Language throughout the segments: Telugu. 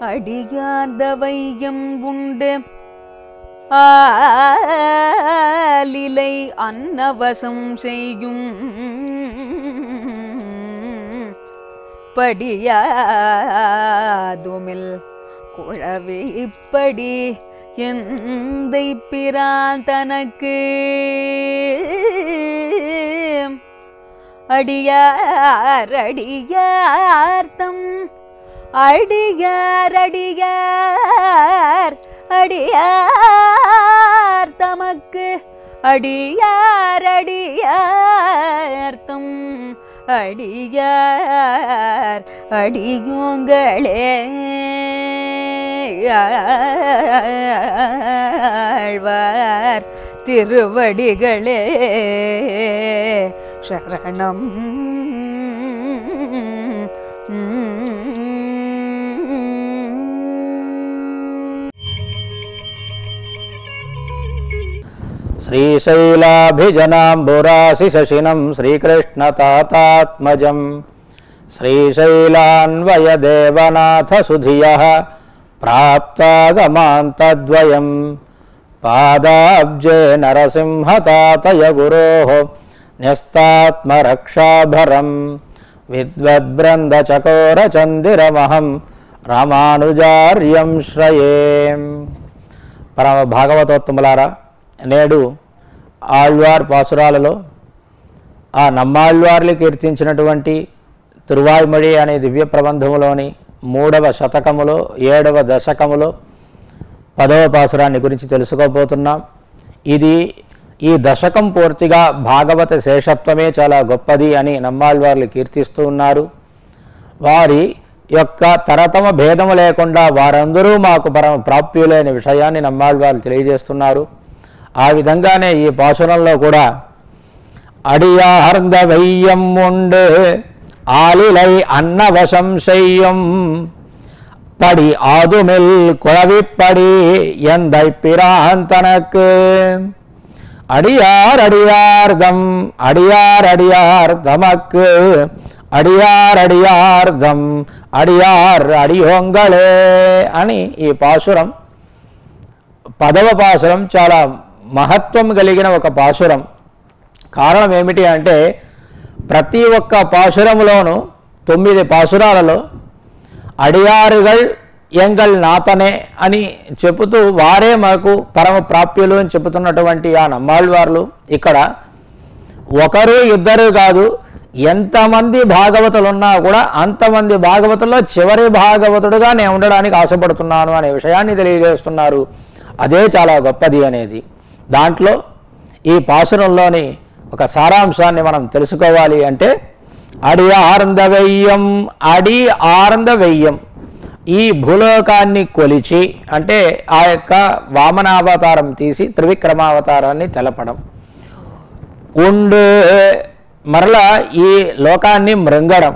அடியார்ந்த வையம் உண்டு ஆலிலை அன்னவசம் செய்யும் படியாதுமில் குழவி இப்படி எந்தை பிரான் தனக்கு அடியார் அடியார்த்தம் அடியார் அடியார் அடியார் தமக்கு அடியார் அடியார்த்தம் அடியார் அடியோங்களே ஆழ்வார் திருவடிகளே சரணம் श्रीशैलाभिजनाम्बुराशिशशिनं श्रीकृष्णतातात्मजं श्रीशैलान्वयदेवनाथसुधियः प्राप्तागमान्तद्वयं पादाब्जे नरसिंहतातय गुरोः न्यस्तात्मरक्षाभरं विद्वद्वृन्दचकोरचन्दिरमहं रामानुजार्यं श्रये పరమ భాగవతోత్తములారా నేడు ఆళ్వార్ పాసురాలలో ఆ నమ్మాళ్వార్లు కీర్తించినటువంటి తిరువాய்మొഴి అనే దివ్య ప్రబంధములోని మూడవ శతకములో ఏడవ దశకములో పదవ పాసురాన్ని గురించి తెలుసుకోబోతున్నాం ఇది ఈ దశకం పూర్తిగా భాగవత శేషత్వమే చాలా గొప్పది అని నమ్మాళ్వార్లు కీర్తిస్తూ ఉన్నారు వారి యొక్క తరతమ భేదము లేకుండా వారందరూ మాకు పరమ ప్రాప్యులైన విషయాన్ని నమ్మాళ్వారు తెలియజేస్తున్నారు ఆ విధంగానే ఈ పాసురంలో కూడా అడియార్ந்த వెయ్యం உண்டு ஆலிலை அன்னவசம் செய்யும் படி ஆதுமில் குழவிப்படி எந்தை பிரான் தனக்கு அடியார் அடியார்தம் அடியார் அடியார் தமக்கு అడియార్ అడియార్ధం అడియార్ అడియోంగళే అని ఈ పాసురం పదవ పాసురం చాలా మహత్వం కలిగిన ఒక పాసురం కారణం ఏమిటి అంటే ప్రతి ఒక్క పాసురములోనూ తొమ్మిది పాసురాలలో అడియారుగల్ ఎంగల్ నాతనే అని చెబుతూ వారే మనకు పరమ ప్రాప్యులు అని చెబుతున్నటువంటి ఆ నమ్మాళ్ళవార్లు ఇక్కడ ఒకరు ఇద్దరు కాదు ఎంతమంది భాగవతులు ఉన్నా కూడా అంతమంది భాగవతుల్లో చివరి భాగవతుడుగా నేను ఉండడానికి ఆశపడుతున్నాను అనే విషయాన్ని తెలియజేస్తున్నారు అదే చాలా గొప్పది అనేది దాంట్లో ఈ పాసురంలోని ఒక సారాంశాన్ని మనం తెలుసుకోవాలి అంటే అడి ఆరంద వెయ్యం అడి ఆరంద వెయ్యం ఈ భూలోకాన్ని కొలిచి అంటే ఆ యొక్క వామనావతారం తీసి త్రివిక్రమావతారాన్ని తెలపడం ఉండు మరలా ఈ లోకాన్ని మృంగడం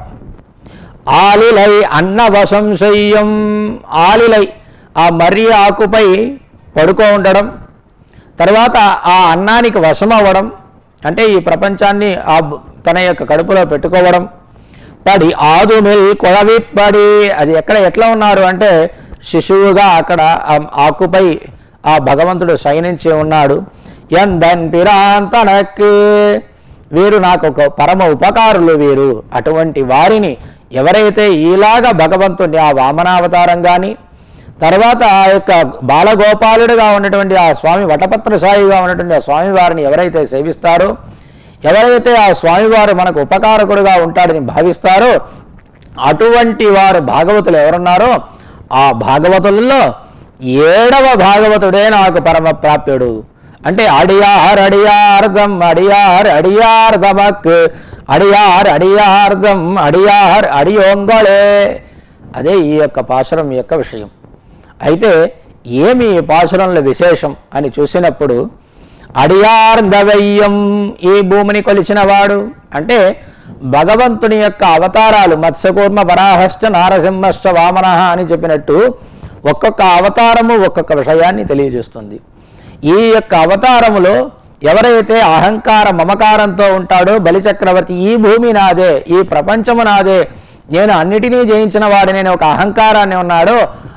ఆలిలై అన్నవశం శయ్యం ఆలిలై ఆ మర్రి ఆకుపై పడుకో ఉండడం తర్వాత ఆ అన్నానికి వశం అవ్వడం అంటే ఈ ప్రపంచాన్ని ఆ బ- తన యొక్క కడుపులో పెట్టుకోవడం పడి ఆదుమిల్ కొడవిప్పడి అది ఎక్కడ ఎట్లా ఉన్నారు అంటే శిశువుగా అక్కడ ఆ ఆకుపై ఆ భగవంతుడు శయనించి ఉన్నాడు ఎందన్ పిరాంతనక్ వీరు నాకు ఒక పరమ ఉపకారులు వీరు అటువంటి వారిని ఎవరైతే ఈలాగా భగవంతుని ఆ వామనావతారం కానీ తర్వాత ఆ యొక్క బాలగోపాలుడిగా ఉన్నటువంటి ఆ స్వామి వటపత్ర సాయిగా ఉన్నటువంటి ఆ స్వామి వారిని ఎవరైతే సేవిస్తారో ఎవరైతే ఆ స్వామివారు మనకు ఉపకారకుడుగా ఉంటాడని భావిస్తారో అటువంటి వారు భాగవతులు ఎవరున్నారో ఆ భాగవతులలో ఏడవ భాగవతుడే నాకు పరమ ప్రాప్యుడు అంటే అడియార్ అడియార్దం అడియార్ అడియార్దమక్ అడియార్ అడియార్దం అడియార్ అడియోంగళే అదే ఈ యొక్క పాశురం యొక్క విషయం అయితే ఏమి ఈ పాశురంలో విశేషం అని చూసినప్పుడు అడియార్దవయ్యం ఈ భూమిని కొలిచినవాడు అంటే భగవంతుని యొక్క అవతారాలు మత్స్యకూర్మ వరాహశ్చ నారసింహశ్చ వామన అని చెప్పినట్టు ఒక్కొక్క అవతారము ఒక్కొక్క విషయాన్ని తెలియజేస్తుంది ఈ యొక్క అవతారములో ఎవరైతే అహంకార మమకారంతో ఉంటాడో బలిచక్రవర్తి ఈ భూమి నాదే ఈ ప్రపంచము నాదే నేను అన్నిటినీ జయించిన వాడు నేను ఒక అహంకారాన్ని ఉన్నాడో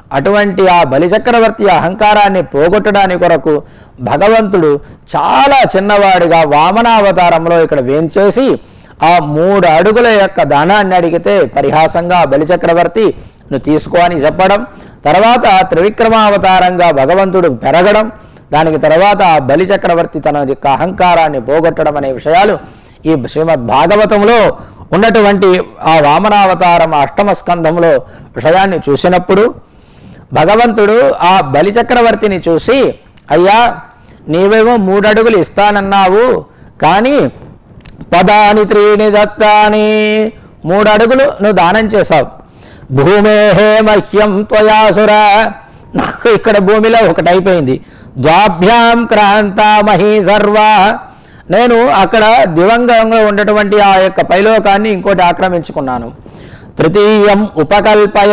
అటువంటి ఆ బలిచక్రవర్తి అహంకారాన్ని పోగొట్టడానికి కొరకు భగవంతుడు చాలా చిన్నవాడిగా వామనావతారంలో ఇక్కడ వేంచేసి ఆ మూడు అడుగుల యొక్క ధనాన్ని అడిగితే పరిహాసంగా ఆ బలిచక్రవర్తి నువ్వు తీసుకో అని చెప్పడం తర్వాత త్రివిక్రమావతారంగా భగవంతుడు పెరగడం దానికి తర్వాత ఆ బలిచక్రవర్తి తన యొక్క అహంకారాన్ని పోగొట్టడం అనే విషయాలు ఈ శ్రీమద్ భాగవతంలో ఉన్నటువంటి ఆ వామనావతారం అష్టమ స్కంధంలో విషయాన్ని చూసినప్పుడు భగవంతుడు ఆ బలిచక్రవర్తిని చూసి అయ్యా నీవేమో మూడడుగులు ఇస్తానన్నావు కానీ పదాని త్రీని దత్తాని మూడు అడుగులు నువ్వు దానం చేశావు భూమేహే మహ్యం త్వయాసుర నాకు ఇక్కడ భూమిలో ఒకటి అయిపోయింది ద్వాభ్యాం క్రాంత మహీ సర్వ నేను అక్కడ దివంగంగా ఉన్నటువంటి ఆ యొక్క పైలోకాన్ని ఇంకోటి ఆక్రమించుకున్నాను తృతీయం ఉపకల్పయ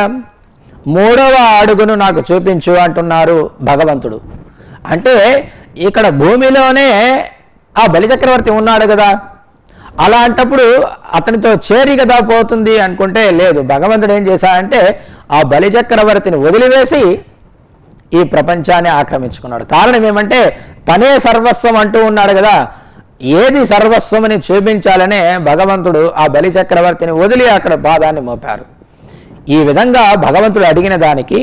మూడవ అడుగును నాకు చూపించు అంటున్నారు భగవంతుడు అంటే ఇక్కడ భూమిలోనే ఆ బలిచక్రవర్తి ఉన్నాడు కదా అలాంటప్పుడు అతనితో చేరి కదా పోతుంది అనుకుంటే లేదు భగవంతుడు ఏం చేశాడంటే ఆ బలిచక్రవర్తిని వదిలివేసి ఈ ప్రపంచాన్ని ఆక్రమించుకున్నాడు కారణం ఏమంటే తనే సర్వస్వం అంటూ ఉన్నాడు కదా ఏది సర్వస్వమని చూపించాలనే భగవంతుడు ఆ బలిచక్రవర్తిని వదిలి అక్కడ పాదాన్ని మోపారు ఈ విధంగా భగవంతుడు అడిగిన దానికి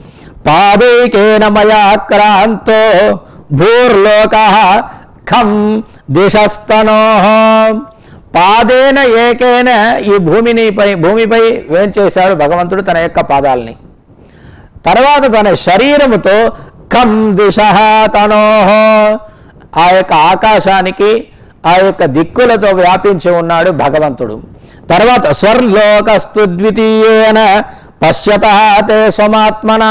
పాదైకేన మయా క్రాంతో భూర్లోక ఖం దిశస్తనో పాదేన ఏకేన ఈ భూమిని పై భూమిపై వేంచేశాడు భగవంతుడు తన యొక్క పాదాలని తర్వాత తన శరీరముతో కం దిశ తనోహో ఆ యొక్క ఆకాశానికి ఆ యొక్క దిక్కులతో వ్యాపించి ఉన్నాడు భగవంతుడు తర్వాత స్వర్లోకస్తు ద్వితీయేన పశ్యత తే స్వమాత్మన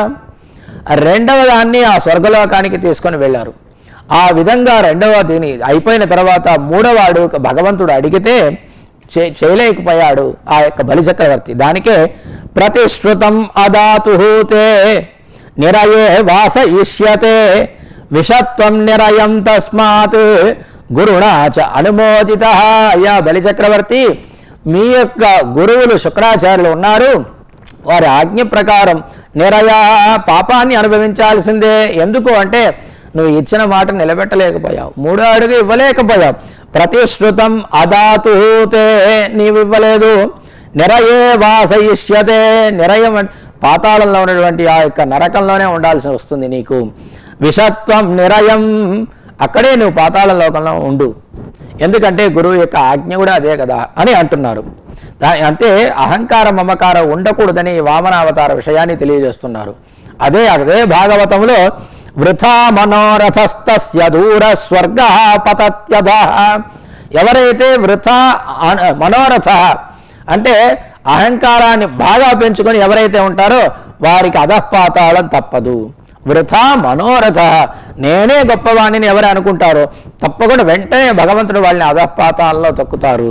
రెండవ దాన్ని ఆ స్వర్గలోకానికి తీసుకొని వెళ్ళారు ఆ విధంగా రెండవ దీని అయిపోయిన తర్వాత మూడవ అడుగు భగవంతుడు అడిగితే చే- చేయలేకపోయాడు ఆ యొక్క బలిచక్రవర్తి దానికే ప్రతిశ్రుతం అదాతుహూతే నిరయే వాసయిష్యతే విషత్వం నిరయం తస్మాత్ గురుణా చ అనుమోదిత అయ్యా బలిచక్రవర్తి మీ యొక్క గురువులు శుక్రాచార్యులు ఉన్నారు వారి ఆజ్ఞ ప్రకారం నిరయ పాపాన్ని అనుభవించాల్సిందే ఎందుకు అంటే నువ్వు ఇచ్చిన మాట నిలబెట్టలేకపోయావు మూడో అడుగు ఇవ్వలేకపోయావు ప్రతిశ్రుతం అదాతుతే నీవు ఇవ్వలేదు నిరయే వాసయిష్యతే నిరయం అంటే పాతాళంలో ఉన్నటువంటి ఆ యొక్క నరకంలోనే ఉండాల్సి వస్తుంది నీకు విషత్వం నిరయం అక్కడే నువ్వు పాతాళ లోకంలో ఉండు ఎందుకంటే గురువు యొక్క ఆజ్ఞ కూడా అదే కదా అని అంటున్నారు దా- అంటే అహంకార మమకారం ఉండకూడదని ఈ వామనావతార విషయాన్ని తెలియజేస్తున్నారు అదే అదే భాగవతంలో వృథా మనోరథస్తస్య దూర స్వర్గ పతత్యధ ఎవరైతే వృథా అన- మనోరథ అంటే అహంకారాన్ని బాగా పెంచుకొని ఎవరైతే ఉంటారో వారికి అధపాతాళం తప్పదు వృథా మనోరథ నేనే గొప్పవాణిని ఎవరు అనుకుంటారో తప్పకుండా వెంటనే భగవంతుడు వాళ్ళని అధపాతాల్లో తొక్కుతారు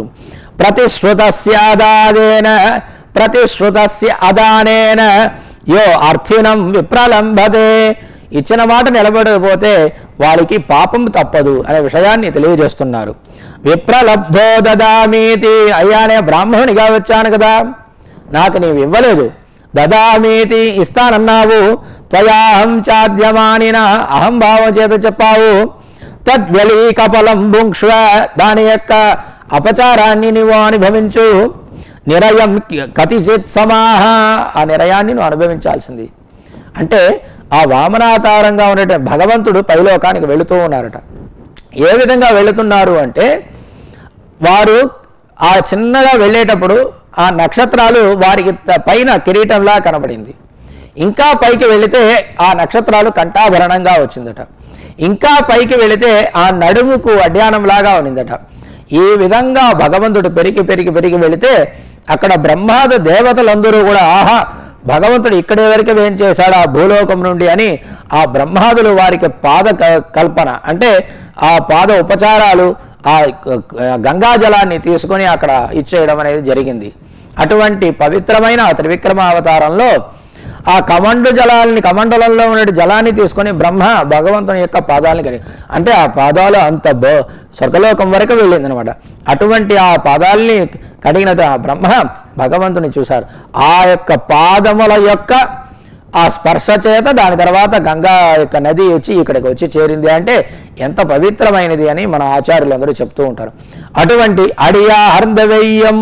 ప్రతిశ్రుతస్యాదాదేన ప్రతిశ్రుతస్య అదానేన యో అర్థినం విప్రలంభతే ఇచ్చిన మాట నిలబడకపోతే వారికి పాపం తప్పదు అనే విషయాన్ని తెలియజేస్తున్నారు విప్రలబ్ధో దదామీతి అయ్యానే బ్రాహ్మణునిగా వచ్చాను కదా నాకు నీవు ఇవ్వలేదు దదామీతి ఇస్తానన్నావు త్వయాహం చాద్యమానిన అహం భావం చేత చెప్పావు తద్వలీ కపలం భుంక్ష్వ దాని యొక్క అపచారాన్ని నువ్వు అనుభవించు నిరయం కతిచిత్ సమాహ ఆ నిరయాన్ని నువ్వు అనుభవించాల్సింది అంటే ఆ వామనావతారంగా ఉన్నటువంటి భగవంతుడు పైలోకానికి వెళుతూ ఉన్నారట ఏ విధంగా వెళుతున్నారు అంటే వారు ఆ చిన్నగా వెళ్ళేటప్పుడు ఆ నక్షత్రాలు వారికి త- పైన కిరీటంలా కనబడింది ఇంకా పైకి వెళితే ఆ నక్షత్రాలు కంఠాభరణంగా వచ్చిందట ఇంకా పైకి వెళితే ఆ నడుముకు అడ్యానంలాగా ఉన్నిందట ఈ విధంగా భగవంతుడు పెరిగి పెరిగి పెరిగి వెళితే అక్కడ బ్రహ్మాద దేవతలందరూ కూడా ఆహా భగవంతుడు ఇక్కడి వరకు ఏం చేశాడు ఆ భూలోకం నుండి అని ఆ బ్రహ్మాదులు వారికి పాద క- కల్పన అంటే ఆ పాద ఉపచారాలు ఆ క- క- గంగాజలాన్ని తీసుకొని అక్కడ ఇచ్చేయడం అనేది జరిగింది అటువంటి పవిత్రమైన ఆ త్రివిక్రమ అవతారంలో ఆ కమండు జలాన్ని కమండలంలో ఉన్న జలాన్ని తీసుకొని బ్రహ్మ భగవంతుని యొక్క పాదాలను కడిగి అంటే ఆ పాదాలు అంత బో స్వర్గలోకం వరకు వెళ్ళింది అనమాట అటువంటి ఆ పాదాలని కడిగిన ఆ బ్రహ్మ భగవంతుని చూశారు ఆ యొక్క పాదముల యొక్క ఆ స్పర్శ చేత దాని తర్వాత గంగా యొక్క నది వచ్చి ఇక్కడికి వచ్చి చేరింది అంటే ఎంత పవిత్రమైనది అని మన ఆచార్యులందరూ చెప్తూ ఉంటారు అటువంటి అడియా హర్దవెయ్యం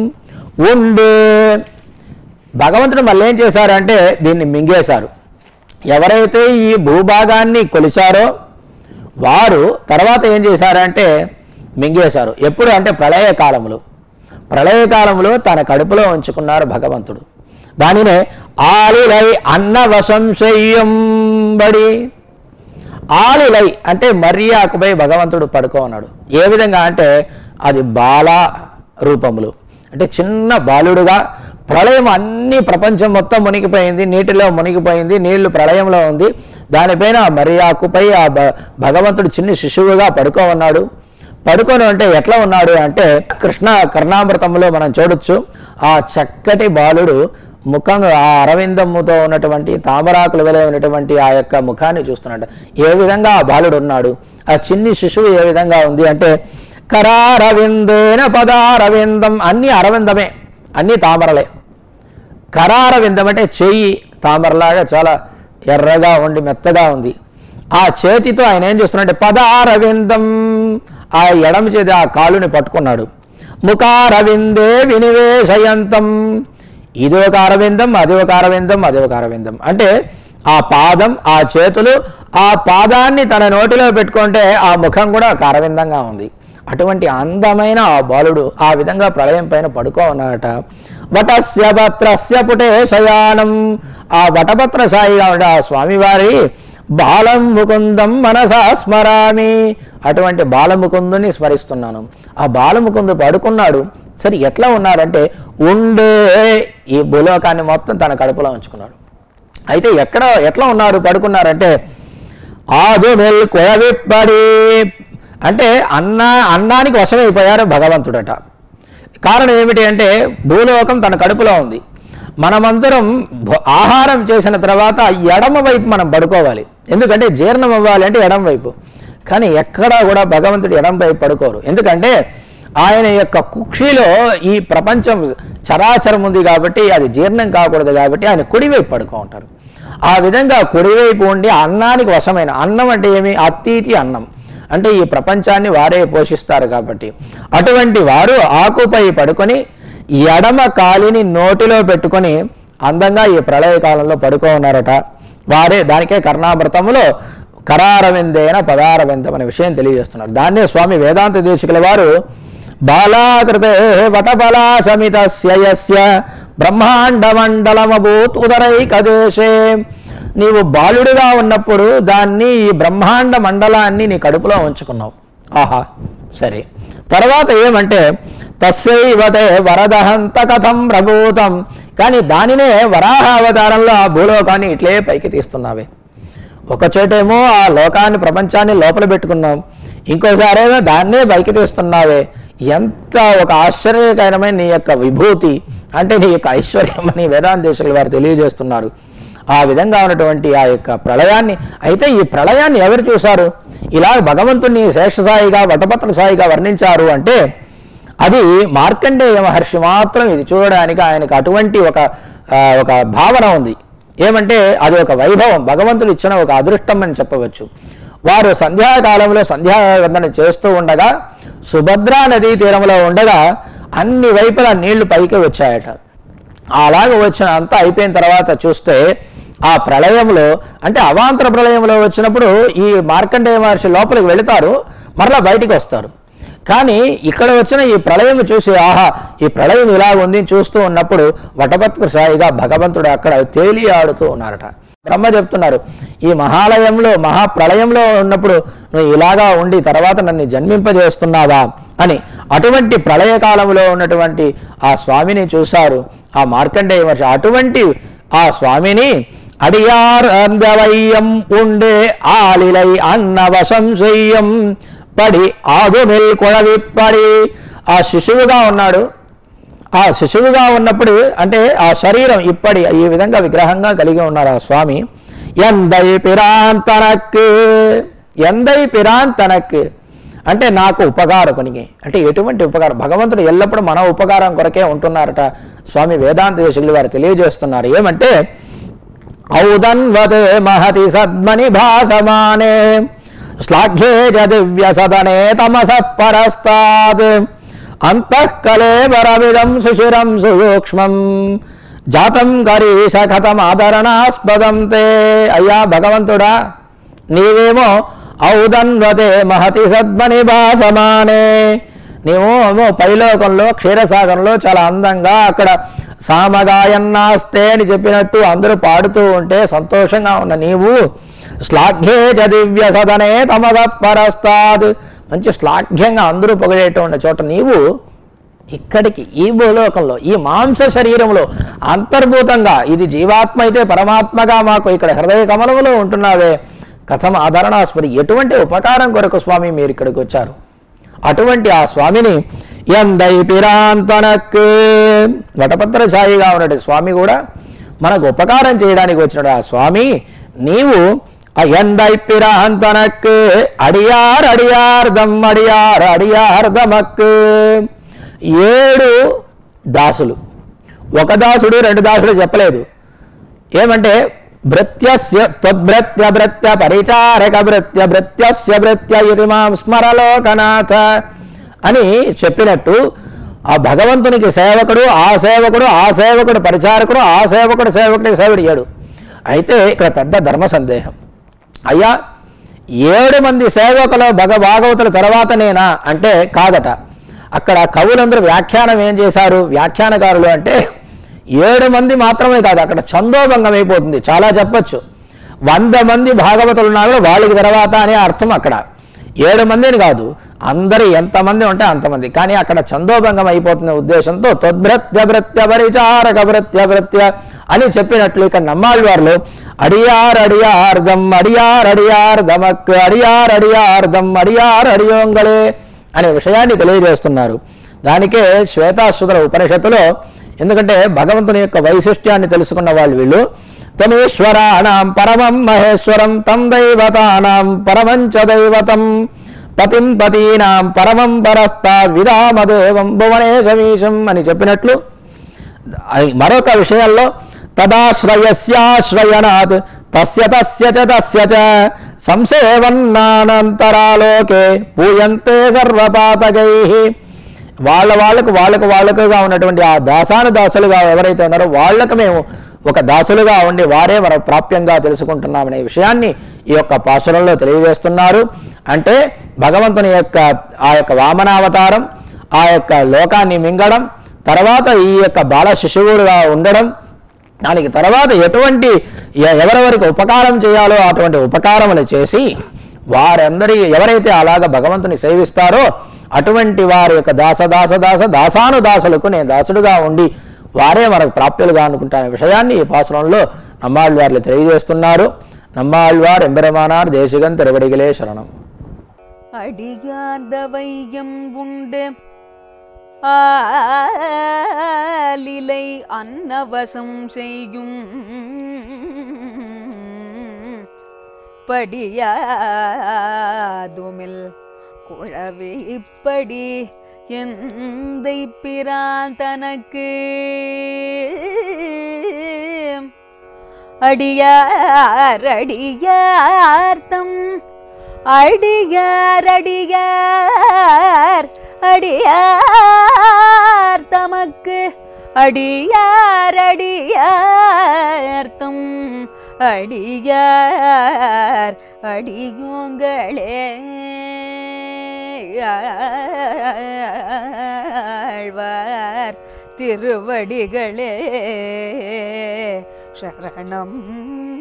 ఉండు భగవంతుడు మళ్ళీ ఏం చేశారంటే దీన్ని మింగేశారు ఎవరైతే ఈ భూభాగాన్ని కొలిచారో వారు తర్వాత ఏం చేశారంటే మింగేశారు ఎప్పుడు అంటే ప్రళయ కాలంలో ప్రళయకాలంలో తన కడుపులో ఉంచుకున్నారు భగవంతుడు దానినే ఆలిలై అన్న వశంశయ్యం బడి ఆలిలై అంటే మర్యాకుపై భగవంతుడు పడుకో ఉన్నాడు ఏ విధంగా అంటే అది బాల రూపములు అంటే చిన్న బాలుడుగా ప్రళయం అన్ని ప్రపంచం మొత్తం మునిగిపోయింది నీటిలో మునిగిపోయింది నీళ్లు ప్రళయంలో ఉంది దానిపైన ఆ మర్యాకుపై ఆ భ- భగవంతుడు చిన్న శిశువుగా పడుకో ఉన్నాడు పడుకొని అంటే ఎట్లా ఉన్నాడు అంటే కృష్ణ కర్ణామృతంలో మనం చూడొచ్చు ఆ చక్కటి బాలుడు ముఖం ఆ అరవిందముతో ఉన్నటువంటి తామరాకుల వలె ఉన్నటువంటి ఆ యొక్క ముఖాన్ని చూస్తున్నాడు ఏ విధంగా ఆ బాలుడు ఉన్నాడు ఆ చిన్ని శిశువు ఏ విధంగా ఉంది అంటే కరారవిందేన పదారవిందం అన్ని అరవిందమే అన్ని తామరలే కరారవిందం అంటే చెయ్యి తామరలాగా చాలా ఎర్రగా ఉండి మెత్తగా ఉంది ఆ చేతితో ఆయన ఏం చేస్తున్నాడంటే పదారవిందం ఆ ఎడమ చేతి ఆ కాలుని పట్టుకున్నాడు ముఖారవిందే వినివేశయంతం ఇది ఒక అరవిందం అది ఒక అరవిందం అది ఒక అరవిందం అంటే ఆ పాదం ఆ చేతులు ఆ పాదాన్ని తన నోటిలో పెట్టుకుంటే ఆ ముఖం కూడా ఒక అరవిందంగా ఉంది అటువంటి అందమైన ఆ బాలుడు ఆ విధంగా ప్రళయం పైన పడుకో ఉన్నాడట వటస్య భత్రస్య పుటే శయానం ఆ వటభత్ర సాయిగా ఉండే ఆ స్వామివారి బాలం ముకుందం మనసా స్మరామి అటువంటి బాలముకుందుని స్మరిస్తున్నాను ఆ బాలముకుందు పడుకున్నాడు సరే ఎట్లా ఉన్నాడంటే ఉండే ఈ భూలోకాన్ని మొత్తం తన కడుపులో ఉంచుకున్నాడు అయితే ఎక్కడ ఎట్లా ఉన్నారు పడుకున్నారంటే ఆదు మెల్కొయవిప్పడి అంటే అన్న అన్నానికి వశమైపోయారు భగవంతుడట కారణం ఏమిటి అంటే భూలోకం తన కడుపులో ఉంది మనమందరం భో- ఆహారం చేసిన తర్వాత ఎడమ వైపు మనం పడుకోవాలి ఎందుకంటే జీర్ణం అవ్వాలి అంటే ఎడమ వైపు కానీ ఎక్కడా కూడా భగవంతుడు ఎడమ వైపు పడుకోరు ఎందుకంటే ఆయన యొక్క కుక్షిలో ఈ ప్రపంచం చరాచరం ఉంది కాబట్టి అది జీర్ణం కాకూడదు కాబట్టి ఆయన కుడివైపు పడుకో ఉంటారు ఆ విధంగా కుడివైపు ఉండి అన్నానికి వశమైన అన్నం అంటే ఏమి అతీతి అన్నం అంటే ఈ ప్రపంచాన్ని వారే పోషిస్తారు కాబట్టి అటువంటి వారు ఆకుపై పడుకొని ఎడమ కాలిని నోటిలో పెట్టుకొని అందంగా ఈ ప్రళయ కాలంలో పడుకో ఉన్నారట వారే దానికే కర్ణామృతములో కరారవిందేన పదారవిందం అనే విషయం తెలియజేస్తున్నారు దాన్నే స్వామి వేదాంత దేశికుల వారు బాలాకృతే వటబలా సమితస్య యస్య బ్రహ్మాండమండలమభూత్ ఉదరైకదేశే నీవు బాలుడిగా ఉన్నప్పుడు దాన్ని ఈ బ్రహ్మాండ మండలాన్ని నీ కడుపులో ఉంచుకున్నావు ఆహా సరే తర్వాత ఏమంటే తస్యైవతే వరదహంత కథం ప్రభూతం కానీ దానినే వరాహ అవతారంలో ఆ భూలోకాన్ని ఇట్లే పైకి తీస్తున్నావే ఒక చోటేమో ఆ లోకాన్ని ప్రపంచాన్ని లోపల పెట్టుకున్నాం ఇంకోసారేమో దాన్నే పైకి తీస్తున్నావే ఎంత ఒక ఆశ్చర్యకరమైన నీ యొక్క విభూతి అంటే నీ యొక్క ఐశ్వర్యం అని వేదాంతేశ్వరులు వారు తెలియజేస్తున్నారు ఆ విధంగా ఉన్నటువంటి ఆ యొక్క ప్రళయాన్ని అయితే ఈ ప్రళయాన్ని ఎవరు చూశారు ఇలా భగవంతుని శేషసాయిగా వటపత్ర సాయిగా వర్ణించారు అంటే అది మార్కండేయ మహర్షి మాత్రం ఇది చూడడానికి ఆయనకు అటువంటి ఒక ఆ, ఒక భావన ఉంది ఏమంటే అది ఒక వైభవం భగవంతుడు ఇచ్చిన ఒక అదృష్టం అని చెప్పవచ్చు వారు సంధ్యాకాలంలో సంధ్యావందన చేస్తూ ఉండగా సుభద్రా నదీ తీరంలో ఉండగా అన్ని వైపులా నీళ్లు పైకి వచ్చాయట అలాగ వచ్చిన అంతా అయిపోయిన తర్వాత చూస్తే ఆ ప్రళయంలో అంటే అవాంతర ప్రళయంలో వచ్చినప్పుడు ఈ మార్కండేయ మహర్షి లోపలికి వెళుతారు మరలా బయటికి వస్తారు కానీ ఇక్కడ వచ్చిన ఈ ప్రళయం చూసి ఆహా ఈ ప్రళయం ఇలా ఉంది అని చూస్తూ ఉన్నప్పుడు వటభత్ర సాయిగా భగవంతుడు అక్కడ తేలి ఆడుతూ ఉన్నారట బ్రహ్మ చెప్తున్నారు ఈ మహాలయంలో మహాప్రళయంలో ఉన్నప్పుడు నువ్వు ఇలాగా ఉండి తర్వాత నన్ను జన్మింపజేస్తున్నావా అని అటువంటి ప్రళయ కాలంలో ఉన్నటువంటి ఆ స్వామిని చూశారు ఆ మార్కండేయ మహర్షి అటువంటి ఆ స్వామిని అడియార్ అందవయ్యం ఉండే ఆలిలై అన్నవశం చెయ్యం పడి ఆదుమిల్ కొడవిప్పడి ఆ శిశువుగా ఉన్నాడు ఆ శిశువుగా ఉన్నప్పుడు అంటే ఆ శరీరం ఇప్పటి ఈ విధంగా విగ్రహంగా కలిగి ఉన్నారు ఆ స్వామి ఎందై పిరాన్ తనక్ ఎందై పిరాన్ తనక్ అంటే నాకు ఉపకారకునికి అంటే ఎటువంటి ఉపకారం భగవంతుడు ఎల్లప్పుడూ మన ఉపకారం కొరకే ఉంటున్నారట స్వామి వేదాంత దేశులు వారు తెలియజేస్తున్నారు ఏమంటే ఔదన్వతే మహతి సద్మని భాసమానే శ్లాఘ్యే చ దివ్య సదనే తమస పరస్తాద్ అంతఃకలేవరమిదం సుశిరం సుసూక్ష్మం జాతం కరీష కథమాదరణాస్పదం తే అయ్యా భగవంతుడా నీవేమో ఔదన్వతే మహతి సద్మని భాసమానే నీవు పైలోకంలో క్షీరసాగరంలో చాలా అందంగా అక్కడ సామగాయన్నాస్తే అని చెప్పినట్టు అందరూ పాడుతూ ఉంటే సంతోషంగా ఉన్న నీవు శ్లాఘ్యే చ దివ్య సదనే తమద పరస్తాద్ మంచి శ్లాఘ్యంగా అందరూ పొగిడేటువంటి చోట నీవు ఇక్కడికి ఈ భూలోకంలో ఈ మాంస శరీరంలో అంతర్భూతంగా ఇది జీవాత్మ అయితే పరమాత్మగా మాకు ఇక్కడ హృదయ కమలములో ఉంటున్నావే కథం ఆదరణాస్పది ఎటువంటి ఉపకారం కొరకు స్వామి మీరు ఇక్కడికి వచ్చారు అటువంటి ఆ స్వామిని ఎందై పిరాంతనక్ వటపత్రఛాయిగా ఉన్నటువంటి స్వామి కూడా మనకు ఉపకారం చేయడానికి వచ్చినాడు ఆ స్వామి నీవు ఆ ఎందై పిరాంతనక్ అడియార్ అడియార్దం అడియార్ అడియార్దమక్ ఏడు దాసులు ఒక దాసుడు రెండు దాసుడు చెప్పలేదు ఏమంటే భృత్యస్య త్వద్భృత్య భృత్య పరిచారక భృత్య భృత్యస్య భృత్య ఇది మాం స్మరలోకనాథ అని చెప్పినట్టు ఆ భగవంతునికి సేవకుడు ఆ సేవకుడు ఆ సేవకుడు పరిచారకుడు ఆ సేవకుడు సేవకుడికి సేవడియాడు అయితే ఇక్కడ పెద్ద ధర్మ సందేహం అయ్యా ఏడు మంది సేవకుల భగ భాగవతుల తర్వాత నేనా అంటే కాదట అక్కడ కవులందరూ వ్యాఖ్యానం ఏం చేశారు వ్యాఖ్యానకారులు అంటే ఏడు మంది మాత్రమే కాదు అక్కడ ఛందోభంగం అయిపోతుంది చాలా చెప్పొచ్చు వంద మంది భాగవతులు ఉన్నారు వాళ్ళకి తర్వాత అనే అర్థం అక్కడ ఏడు మందిని కాదు అందరు ఎంతమంది ఉంటే అంతమంది కానీ అక్కడ ఛందోభంగం అయిపోతున్న ఉద్దేశంతో తద్భృత్య భృత్య పరిచారక భృత్య భృత్య అని చెప్పినట్లు ఇక్కడ నమ్మాళ్ళవార్లు అడియార్ అడియార్దం అడియార్ అడియార్దమక్ అడియార్ అడియార్దం అడియార్ అడియోంగళే అనే విషయాన్ని తెలియజేస్తున్నారు దానికే శ్వేతాశ్వతుల ఉపనిషత్తులో ఎందుకంటే భగవంతుని యొక్క వైశిష్ట్యాన్ని తెలుసుకున్న వాళ్ళు వీళ్ళు తమేశ్వరాణం పరమం మహేశ్వరం తం దైవతానాం పరమంచ దైవతం పతిం పతీనాం పరమం పరస్తా విరామదేవం భువనేశమీశం అని చెప్పినట్లు ఐ- మరొక విషయంలో తదాశ్రయస్యాశ్రయనాత్ తస్య తస్య చ తస్య చ సంసేవన్నానంతరాలోకే పూయంతే సర్వపాతకై వాళ్ళ వాళ్ళకు వాళ్ళకు వాళ్ళకుగా ఉన్నటువంటి ఆ దాసాను దాసులుగా ఎవరైతే ఉన్నారో వాళ్ళకు మేము ఒక దాసులుగా ఉండి వారే మన ప్రాప్యంగా తెలుసుకుంటున్నామనే విషయాన్ని ఈ యొక్క పాసురంలో తెలియజేస్తున్నారు అంటే భగవంతుని యొక్క ఆ యొక్క వామనావతారం ఆ యొక్క లోకాన్ని మింగడం తర్వాత ఈ యొక్క బాల శిశువుడుగా ఉండడం దానికి తర్వాత ఎటువంటి ఎ- ఎవరెవరికి ఉపకారం చేయాలో అటువంటి ఉపకారములు చేసి వారందరి ఎవరైతే అలాగ భగవంతుని సేవిస్తారో అటువంటి వారి యొక్క దాస దాస దాస దాసాను దాసులకు నేను దాసుడుగా ఉండి వారే మనకు ప్రాప్యులుగా అనుకుంటానే విషయాన్ని ఈ పాసురంలో నమ్మాళ్ళవార్లు తెలియజేస్తున్నారు నమ్మాళ్ళవార్ ఎంబెరమానార్ దేశిగన్ తిరువడిగలే శరణం அடியார்ந்த வையம் உண்டு ஆலிலை அன்னவசம் செய்யும் படியாதுமில் குழவி இப்படி எந்தை பிரான் தனக்கு அடியார் அடியார்த்தம் அடியார் அடியார் அடியார் தமக்கு அடியார் அடியார்த்தம் அடியார் அடியோங்களே ஆழ்வார் திருவடிகளே சரணம்